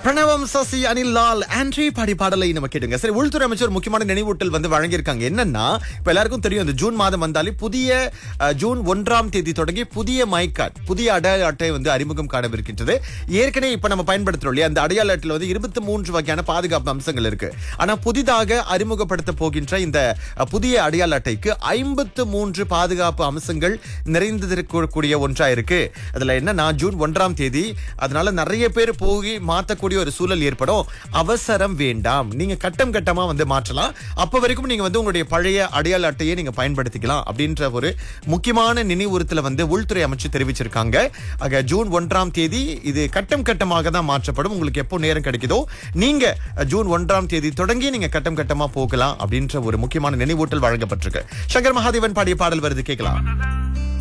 பிரணவம் சசி அனில் லால் ஆண்ட்ரி பாடி பாடலை நம்ம கேட்டுங்க சரி உள்துறை அமைச்சர் முக்கியமான நினைவூட்டல் வந்து வழங்கியிருக்காங்க என்னன்னா இப்ப எல்லாருக்கும் தெரியும் இந்த ஜூன் மாதம் வந்தாலே புதிய அஹ், ஜூன் ஒன்றாம் தேதி தொடங்கி புதிய மை கார்டு புதிய அடையாள அட்டை வந்து அறிமுகம் காணவிருக்கின்றது ஏற்கனவே இப்ப நம்ம பயன்படுத்துறோம் இல்லையா அந்த அடையாள அட்டையில வந்து இருபத்தி மூன்று வகையான பாதுகாப்பு அம்சங்கள் இருக்கு ஆனா புதிதாக அறிமுகப்படுத்த போகின்ற இந்த அஹ், புதிய அடையாள அட்டைக்கு ஐம்பத்து மூன்று பாதுகாப்பு அம்சங்கள் நிறைந்திருக்கக்கூடிய ஒன்றா இருக்கு அதுல என்னன்னா ஜூன் ஒன்றாம் தேதி அதனால நிறைய பேர் போய் மாத்தக்கூடிய ஒரு சூழல் ஏற்படும் அவசரம் வேண்டாம் நீங்க கட்டம் கட்டமா வந்து மாற்றலாம் அப்ப வரைக்கும் நீங்க வந்து உங்களுடைய பழைய அடையாள அட்டையை நீங்க பயன்படுத்திக்கலாம் அப்படின்ற ஒரு முக்கியமான நினைவுறுத்தல வந்து உள்துறை அமைச்சு தெரிவிச்சிருக்காங்க ஆக ஜூன் ஒன்றாம் தேதி இது கட்டம் கட்டமாக தான் மாற்றப்படும் உங்களுக்கு எப்போ நேரம் கிடைக்குதோ நீங்க அஹ், ஜூன் ஒன்றாம் தேதி தொடங்கி நீங்க கட்டம் கட்டமா போகலாம் அப்படின்ற ஒரு முக்கியமான நினைவூட்டல் வழங்கப்பட்டிருக்கு சங்கர் மகாதேவன் பாடிய பாடல் வருது கேட்கலாம்